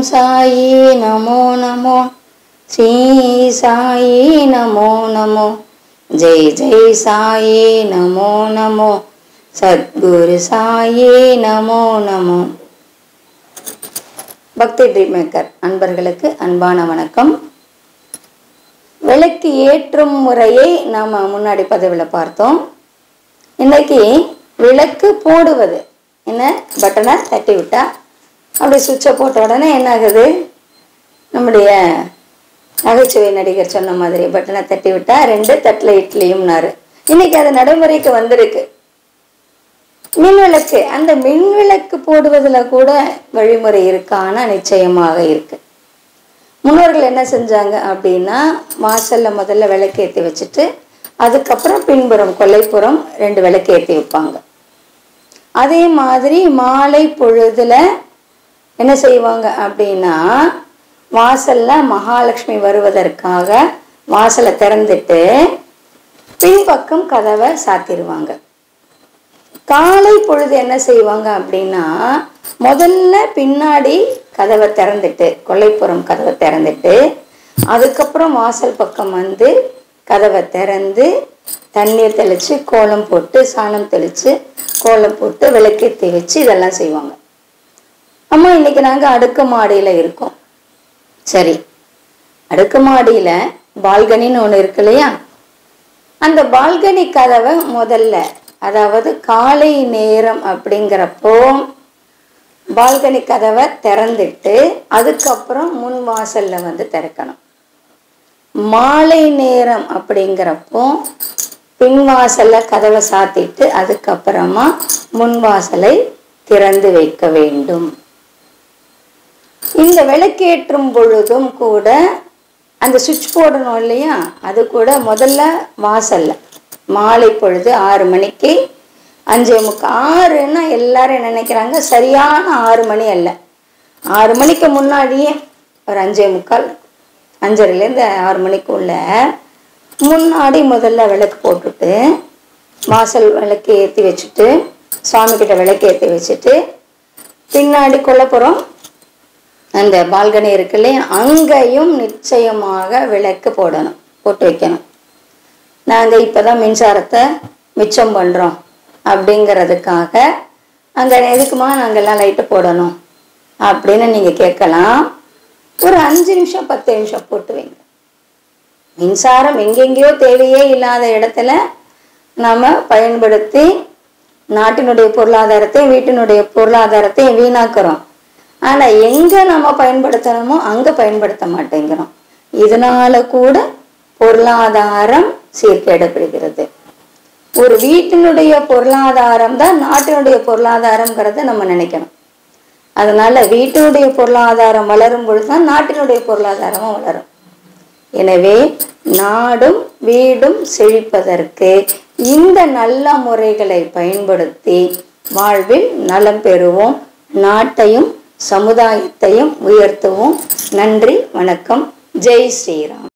ஓம் சாயி நமோ நமோ ஸ்ரீ சாயி நமோ நமோ ஜெய் ஜெய் சாயி நமோ நமோ சத்குரு சாயி நமோ நமோ பக்தி ட்ரீம் மேக்கர் அன்பர்களுக்கு அன்பான வணக்கம் விளக்கு ஏற்றும் முறையை நாம் முன்னாடி பதிவில் பார்த்தோம் இன்னைக்கு விளக்கு போடுவது என்ன பட்டனை தட்டி விட்டா அப்படி சுவிட்சை போட்ட உடனே என்ன ஆகுது நம்முடைய நகைச்சுவை நடிகர் சொன்ன மாதிரி பட்டனை தட்டி விட்டா ரெண்டு தட்டில் இட்லியும்னாரு இன்னைக்கு அது நடைமுறைக்கு வந்திருக்கு மின்விளக்கு அந்த மின்விளக்கு போடுவதில் கூட வழிமுறை இருக்கான நிச்சயமாக இருக்கு முன்னோர்கள் என்ன செஞ்சாங்க அப்படின்னா வாசல்ல முதல்ல விளக்கு ஏற்றி வச்சுட்டு அதுக்கப்புறம் பின்புறம் கொல்லைப்புறம் ரெண்டு விளக்கு ஏற்றி வைப்பாங்க அதே மாதிரி மாலை பொழுதுல என்ன செய்வாங்க அப்படின்னா வாசல்ல மகாலட்சுமி வருவதற்காக வாசலை திறந்துட்டு பின்பக்கம் கதவை சாத்திடுவாங்க காலை பொழுது என்ன செய்வாங்க அப்படின்னா முதல்ல பின்னாடி கதவை திறந்துட்டு கொல்லைப்புறம் கதவை திறந்துட்டு அதுக்கப்புறம் வாசல் பக்கம் வந்து கதவை திறந்து தண்ணீர் தெளித்து கோலம் போட்டு சாணம் தெளித்து கோலம் போட்டு விளக்கேற்றி வச்சு இதெல்லாம் செய்வாங்க அம்மா இன்னைக்கு நாங்கள் அடுக்குமாடியில் இருக்கோம் சரி அடுக்குமாடியில் பால்கனின்னு ஒன்று இருக்கு இல்லையா அந்த பால்கனி கதவை முதல்ல அதாவது காலை நேரம் அப்படிங்கிறப்போ பால்கனி கதவை திறந்துட்டு அதுக்கப்புறம் முன் வாசல்ல வந்து திறக்கணும் மாலை நேரம் அப்படிங்கிறப்போ பின் வாசல்ல கதவை சாத்திட்டு அதுக்கப்புறமா முன் வாசலை திறந்து வைக்க வேண்டும் இந்த விளக்கேற்றும் பொழுதும் கூட அந்த சுவிட்ச் போடணும் இல்லையா அது கூட முதல்ல வாசல்ல மாலை பொழுது ஆறு மணிக்கு அஞ்சே முக்கால் ஆறுன்னா எல்லாரும் என்ன நினைக்கிறாங்க சரியான ஆறு மணி அல்ல ஆறு மணிக்கு முன்னாடியே ஒரு அஞ்சே முக்கால் அஞ்சரைலேருந்து ஆறு மணிக்குள்ள முன்னாடி முதல்ல விளக்கு போட்டுட்டு வாசல் விளக்கு ஏற்றி வச்சுட்டு சுவாமிக்கிட்ட விளக்கு ஏற்றி வச்சுட்டு பின்னாடி கொல்லப்புறம் அந்த பால்கனி இருக்கு இல்லையா அங்கேயும் நிச்சயமாக விளக்கு போடணும் போட்டு வைக்கணும் நாங்கள் இப்போ தான் மின்சாரத்தை மிச்சம் பண்ணுறோம் அப்படிங்கிறதுக்காக அங்கே எதுக்குமா நாங்கள்லாம் லைட்டு போடணும் அப்படின்னு நீங்கள் கேட்கலாம் ஒரு அஞ்சு நிமிஷம் பத்து நிமிஷம் போட்டு வைங்க மின்சாரம் எங்கெங்கேயோ தேவையே இல்லாத இடத்துல நாம் பயன்படுத்தி நாட்டினுடைய பொருளாதாரத்தையும் வீட்டினுடைய பொருளாதாரத்தையும் வீணாக்குறோம் ஆனால் எங்கே நம்ம பயன்படுத்தணுமோ அங்கே பயன்படுத்த மாட்டேங்கிறோம் இதனால கூட பொருளாதாரம் சீர்கேடப்படுகிறது ஒரு வீட்டினுடைய பொருளாதாரம் தான் நாட்டினுடைய பொருளாதாரம்ங்கிறத நம்ம நினைக்கணும் அதனால வீட்டினுடைய பொருளாதாரம் வளரும் பொழுது தான் நாட்டினுடைய பொருளாதாரமும் வளரும் எனவே நாடும் வீடும் செழிப்பதற்கு இந்த நல்ல முறைகளை பயன்படுத்தி வாழ்வில் நலம் பெறுவோம் நாட்டையும் சமுதாயத்தையும் உயர்த்துவோம் நன்றி வணக்கம் ஜெய் ஸ்ரீராம்